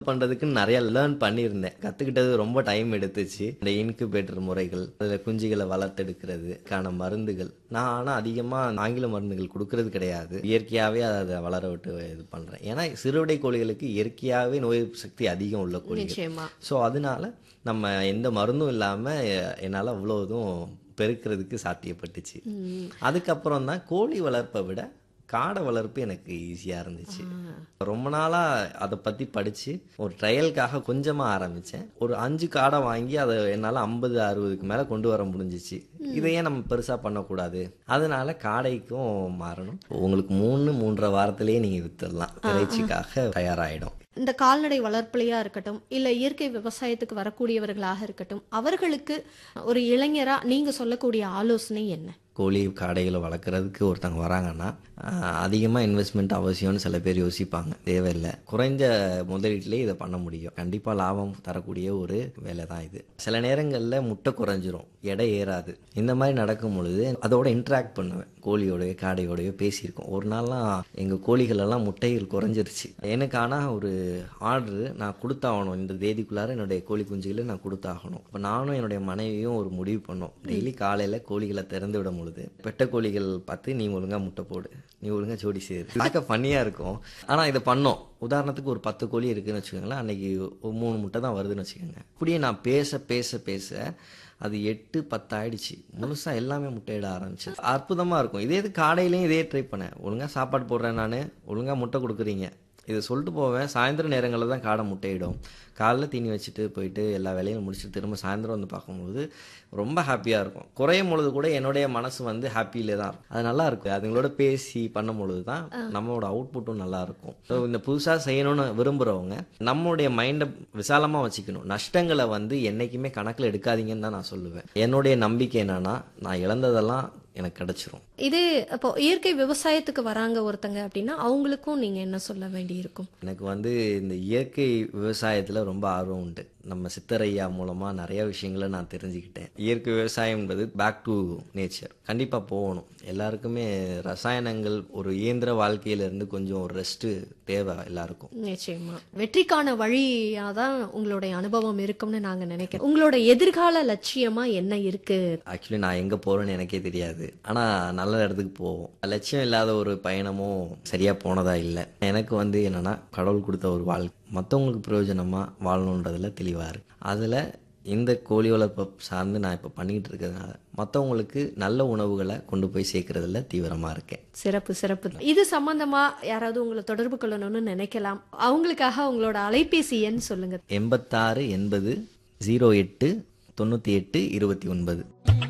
பண்றதுக்கு நிறைய லேர்ன் பண்ணியிருந்தேன் கத்துக்கிட்டது ரொம்ப டைம் எடுத்துச்சு இந்த இன்குபேட்டர் முறைகள் அதுல குஞ்சுகளை வளர்த்தெடுக்கிறதுக்கான மருந்துகள் நான் ஆனா அதிகமா ஆங்கில மருந்துகள் கொடுக்கறது கிடையாது இயற்கையாவே அதை வளர விட்டு இது பண்றேன் ஏன்னா சிறுவிடை கோழிகளுக்கு இயற்கையாவே நோய் எதிர்ப்பு சக்தி அதிகம் உள்ள கோழிகள் நிச்சயமா ஸோ அதனால நம்ம எந்த மருந்தும் இல்லாம என்னால் அவ்வளோ இதுவும் பெருக்கிறதுக்கு சாத்தியப்பட்டுச்சு அதுக்கப்புறம் தான் கோழி வளர்ப்பை விட காடை வளர்ப்பு எனக்கு ஈஸியாக இருந்துச்சு ரொம்ப நாளாக அதை பற்றி படித்து ஒரு ட்ரையலுக்காக கொஞ்சமாக ஆரம்பித்தேன் ஒரு அஞ்சு காடை வாங்கி அதை என்னால் ஐம்பது அறுபதுக்கு மேலே கொண்டு வர முடிஞ்சிச்சு இதையே நம்ம பெருசாக பண்ணக்கூடாது அதனால காடைக்கும் மாறணும் உங்களுக்கு மூணு மூன்றரை வாரத்திலேயே நீங்கள் வித்துடலாம் இறைச்சிக்காக தயாராகிடும் இந்த கால்நடை வளர்ப்புலையா இருக்கட்டும் இல்ல இயற்கை விவசாயத்துக்கு வரக்கூடியவர்களாக இருக்கட்டும் அவர்களுக்கு ஒரு இளைஞரா நீங்க சொல்லக்கூடிய ஆலோசனை என்ன கோழி காடைகளை வளர்க்குறதுக்கு ஒருத்தவங்க வராங்கன்னா அதிகமாக இன்வெஸ்ட்மெண்ட் அவசியம்னு சில பேர் யோசிப்பாங்க தேவையில்லை குறைஞ்ச முதலீட்டிலே இதை பண்ண முடியும் கண்டிப்பாக லாபம் தரக்கூடிய ஒரு வேலை தான் இது சில நேரங்களில் முட்டை குறைஞ்சிரும் எடை ஏறாது இந்த மாதிரி நடக்கும் பொழுது அதோட இன்ட்ராக்ட் பண்ணுவேன் கோழியோடய காடையோடய பேசியிருக்கோம் ஒரு நாள்லாம் எங்கள் கோழிகளெல்லாம் முட்டைகள் குறைஞ்சிருச்சு எனக்கு ஆனால் ஒரு ஆர்டரு நான் கொடுத்தாகணும் இந்த தேதிக்குள்ளார என்னுடைய கோழி குஞ்சுகளை நான் கொடுத்தாகணும் இப்போ நானும் என்னுடைய மனைவியும் ஒரு முடிவு பண்ணோம் டெய்லி காலையில் கோழிகளை திறந்து விடும் பொழுது பெட்ட கோழிகள் பார்த்து நீ ஒழுங்கா முட்டை போடு நீ ஒழுங்கா ஜோடி சேரு பார்க்க ஃபன்னியாக இருக்கும் ஆனால் இதை பண்ணோம் உதாரணத்துக்கு ஒரு பத்து கோழி இருக்குன்னு வச்சுக்கோங்களேன் அன்னைக்கு ஒரு மூணு முட்டை தான் வருதுன்னு வச்சுக்கோங்க அப்படியே நான் பேச பேச பேச அது எட்டு பத்து ஆயிடுச்சு முழுசா எல்லாமே முட்டையிட ஆரம்பிச்சு அற்புதமா இருக்கும் இதே இது காடையிலையும் இதே ட்ரை பண்ணேன் ஒழுங்கா சாப்பாடு போடுறேன் நான் ஒழுங்கா முட்டை கொடுக்குறீங்க இதை சொல்லிட்டு போவேன் சாயந்தர நேரங்களில் தான் காடை முட்டையிடும் காலைல தீனி வச்சுட்டு போயிட்டு எல்லா வேலையும் முடிச்சுட்டு திரும்ப சாயந்தரம் வந்து பார்க்கும்போது ரொம்ப ஹாப்பியாக இருக்கும் குறையும் பொழுது கூட என்னுடைய மனசு வந்து ஹாப்பியிலே தான் இருக்கும் அது நல்லா இருக்கும் அதுங்களோட பேசி பண்ணும் பொழுது தான் நம்மளோட அவுட்புட்டும் நல்லா இருக்கும் ஸோ இந்த புதுசாக செய்யணும்னு விரும்புகிறவங்க நம்மளுடைய மைண்டை விசாலமாக வச்சுக்கணும் நஷ்டங்களை வந்து என்றைக்குமே கணக்கில் எடுக்காதீங்கன்னு தான் நான் சொல்லுவேன் என்னுடைய நம்பிக்கை என்னன்னா நான் இழந்ததெல்லாம் எனக்கு கிடைச்சிரும் இதே இப்போ இயற்கை விவசாயத்துக்கு வராங்க ஒருத்தங்க அப்படின்னா அவங்களுக்கும் நீங்க என்ன சொல்ல வேண்டி இருக்கும் எனக்கு வந்து இந்த இயற்கை விவசாயத்தில் ரொம்ப ஆர்வம் உண்டு நம்ம சித்தரையா மூலமாக நிறைய விஷயங்களை நான் தெரிஞ்சுக்கிட்டேன் இயற்கை விவசாயம் என்பது பேக் டு நேச்சர் கண்டிப்பாக போகணும் எல்லாருக்குமே ரசாயனங்கள் ஒரு இயந்திர வாழ்க்கையிலேருந்து கொஞ்சம் ஒரு ரெஸ்ட்டு தேவை எல்லாருக்கும் நிச்சயமா வெற்றிக்கான வழியா தான் உங்களுடைய அனுபவம் இருக்கும்னு நாங்க நினைக்கிறோம் உங்களோட எதிர்கால லட்சியமா என்ன இருக்கு ஆக்சுவலி நான் எங்கே போகிறேன்னு எனக்கே தெரியாது ஆனால் நல்ல இடத்துக்கு போவோம் லட்சியம் இல்லாத ஒரு பயணமும் சரியாக போனதா இல்லை எனக்கு வந்து என்னென்னா கடவுள் கொடுத்த ஒரு வாழ்க்கை மற்றவங்களுக்கு பிரயோஜனமாக வாழணுன்றதுல தெளிவாக இருக்கு அதில் இந்த கோழி வளர்ப்பை சார்ந்து நான் இப்போ பண்ணிக்கிட்டு இருக்கிறதுனால மற்றவங்களுக்கு நல்ல உணவுகளை கொண்டு போய் சேர்க்கறதுல தீவிரமாக இருக்கேன் சிறப்பு சிறப்பு இது சம்பந்தமா யாராவது உங்களை தொடர்பு கொள்ளணும்னு நினைக்கலாம் அவங்களுக்காக உங்களோட அலைபேசி எண் சொல்லுங்க எண்பத்தாறு எண்பது ஜீரோ எட்டு தொண்ணூற்றி எட்டு இருபத்தி ஒன்பது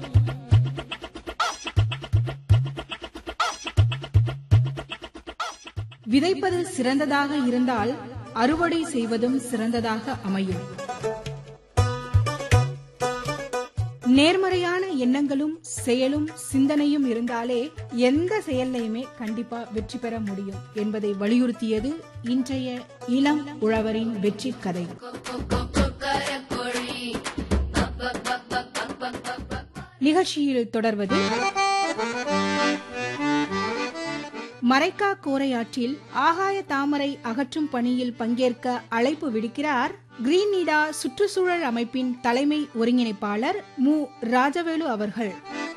விதைப்பது சிறந்ததாக இருந்தால் அறுவடை செய்வதும் சிறந்ததாக அமையும் நேர்மறையான எண்ணங்களும் செயலும் சிந்தனையும் இருந்தாலே எந்த செயல்லையுமே கண்டிப்பா வெற்றி பெற முடியும் என்பதை வலியுறுத்தியது இன்றைய இளம் உழவரின் வெற்றி கதை நிகழ்ச்சியில் தொடர்வது மரைக்கா கோரையாற்றில் ஆகாய தாமரை அகற்றும் பணியில் பங்கேற்க அழைப்பு விடுக்கிறார் கிரீன் சுற்றுச்சூழல் அமைப்பின் தலைமை ஒருங்கிணைப்பாளர் மு ராஜவேலு அவர்கள்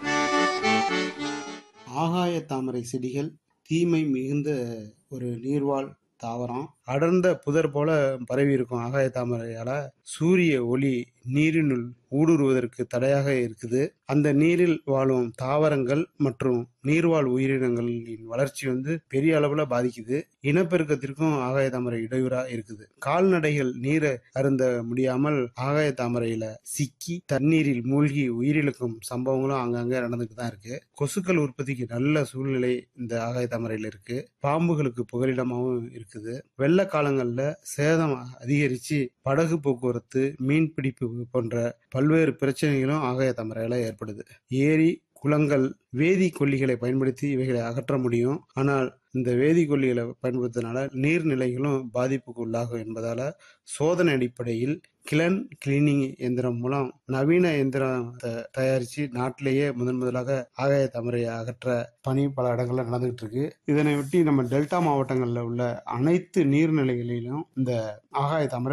ஆகாய தாமரை செடிகள் தீமை மிகுந்த ஒரு நீர்வாழ் தாவரம் அடர்ந்த புதர் போல பரவி இருக்கும் ஆகாய தாமரையால சூரிய ஒளி நீரினுள் ஊடுருவதற்கு தடையாக இருக்குது அந்த நீரில் வாழும் தாவரங்கள் மற்றும் நீர்வாழ் உயிரினங்களின் வளர்ச்சி வந்து பெரிய அளவுல பாதிக்குது இனப்பெருக்கத்திற்கும் ஆகாய தாமரை இடையூறா இருக்குது கால்நடைகள் நீரை அருந்த முடியாமல் ஆகாய தாமரையில சிக்கி தண்ணீரில் மூழ்கி உயிரிழக்கும் சம்பவங்களும் அங்கங்க நடந்துட்டு தான் இருக்கு கொசுக்கள் உற்பத்திக்கு நல்ல சூழ்நிலை இந்த ஆகாய தாமரையில இருக்கு பாம்புகளுக்கு புகலிடமாகவும் இருக்குது வெள்ள காலங்கள்ல சேதம் அதிகரிச்சு படகு போக்குவரத்து மீன் பிடிப்பு போன்ற பல்வேறு பிரச்சனைகளும் ஆகாய தாமரையில ஏற்படுது ஏரி குளங்கள் வேதி கொல்லிகளை பயன்படுத்தி இவைகளை அகற்ற முடியும் ஆனால் இந்த வேதி கொல்லிகளை பயன்படுத்துறதுனால நீர்நிலைகளும் பாதிப்புக்கு உள்ளாகும் என்பதால சோதனை அடிப்படையில் கிளன் கிளீனிங் எந்திரம் மூலம் நவீன எந்திரத்தை தயாரித்து நாட்டிலேயே முதன் முதலாக ஆகாய தாமரையை அகற்ற பணி பல இடங்கள்ல நடந்துகிட்டு இருக்கு இதனை ஒட்டி நம்ம டெல்டா மாவட்டங்களில் உள்ள அனைத்து நீர்நிலைகளிலும் இந்த ஆகாய தாமரை